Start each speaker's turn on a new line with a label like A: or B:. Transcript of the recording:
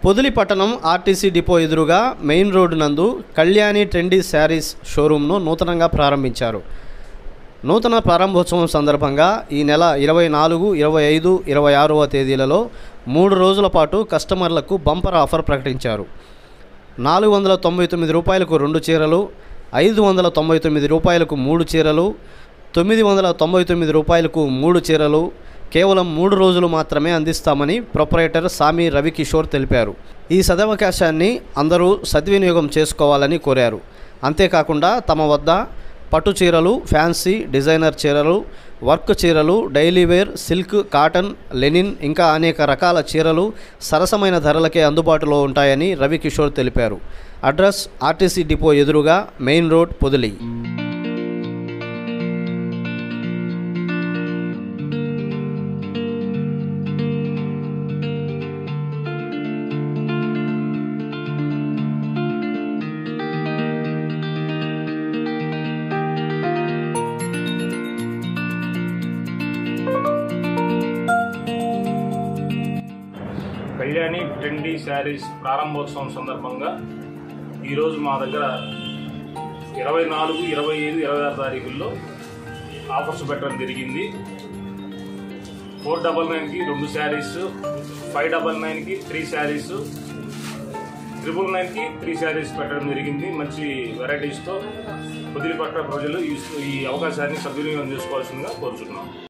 A: పొదిలి పట్టణం RTC depot ఎదురుగా main road నందు కళ్యాణి ట్రెండీ శారీస్ షోరూంను నూతనంగా ప్రారంభించారు నూతన ప్రారంభోత్సవం సందర్భంగా ఈ నెల ఇరవై నాలుగు ఇరవై ఐదు ఇరవై ఆరవ తేదీలలో మూడు రోజుల పాటు కస్టమర్లకు బంపర్ ఆఫర్ ప్రకటించారు నాలుగు వందల తొంభై తొమ్మిది రూపాయలకు రెండు చీరలు ఐదు వందల తొంభై తొమ్మిది రూపాయలకు మూడు చీరలు తొమ్మిది వందల తొంభై తొమ్మిది రూపాయలకు మూడు చీరలు కేవలం మూడు రోజులు మాత్రమే అందిస్తామని ప్రొపరేటర్ సామి రవికిషోర్ తెలిపారు ఈ సదవకాశాన్ని అందరూ సద్వినియోగం చేసుకోవాలని కోరారు అంతేకాకుండా తమ వద్ద పట్టు చీరలు ఫ్యాన్సీ డిజైనర్ చీరలు వర్క్ చీరలు daily wear silk cotton linen ఇంకా అనేక రకాల చీరలు సరసమైన ధరలకే అందుబాటులో ఉంటాయని రవికిషోర్ తెలిపారు అడ్రస్ ఆర్టీసీ డిపో ఎదురుగా main road Podili
B: Kalyani trendy sarees ప్రారంభోత్సవం సందర్భంగా ఈరోజు మా దగ్గర ఇరవై నాలుగు ఇరవై ఐదు ఇరవై ఆరు తారీఖుల్లో ఆఫర్స్ పెట్టడం జరిగింది ఫోర్ డబల్ నైన్కి రెండు శారీస్ ఫైవ్ డబల్ నైన్కి త్రీ శారీస్ ట్రిపుల్ నైన్కి త్రీ శారీస్ పెట్టడం జరిగింది మంచి వెరైటీస్తో వదిలిపట్ట ప్రజలు ఈ ఈ అవకాశాన్ని సద్వినియోగం చేసుకోవాల్సిందిగా కోరుచున్నాం